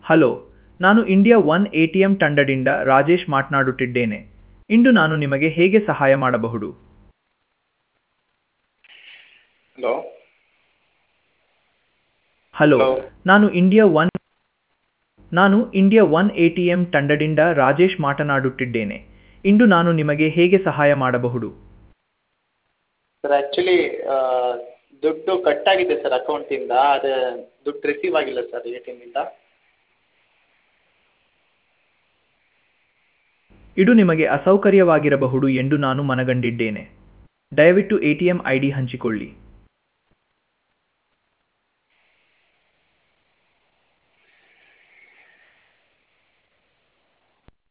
Hello ನಾನು India one A T M ತಂಡದಿಂದ ರಾಜೇಶ್ ಮಾತನಾಡುತ್ತಿದ್ದೇನೆ ಇಂದು ನಾನು ನಿಮಗೆ ಹೇಗೆ ಸಹಾಯ ಮಾಡಬಹುದು ಹಲೋ ಹಲೋ Hello. ನಾನು ಇಂಡಿಯಾ ಒನ್ ನಾನು India one A T M ತಂಡದಿಂದ ರಾಜೇಶ್ ಮಾತನಾಡುತ್ತಿದ್ದೇನೆ ಇಂದು ನಾನು ನಿಮಗೆ ಹೇಗೆ ಸಹಾಯ ಮಾಡಬಹುದು ಸರ್ ಆ್ಯಕ್ಚುಲಿ ದುಡ್ಡು ಕಟ್ಟಾಗಿದೆ ಸರ್ ಅಕೌಂಟಿಂದ ಅದು ದುಡ್ಡು ರಿಸೀವ್ ಆಗಿಲ್ಲ ಸರ್ ಎ ಟಿ ಎಮ್ಮಿಂದ ಇದು ನಿಮಗೆ ಅಸೌಕರ್ಯವಾಗಿರಬಹುದು ಎಂದು ನಾನು ಮನಗಂಡಿದ್ದೇನೆ ದಯವಿಟ್ಟು A T M I D ಹಂಚಿಕೊಳ್ಳಿ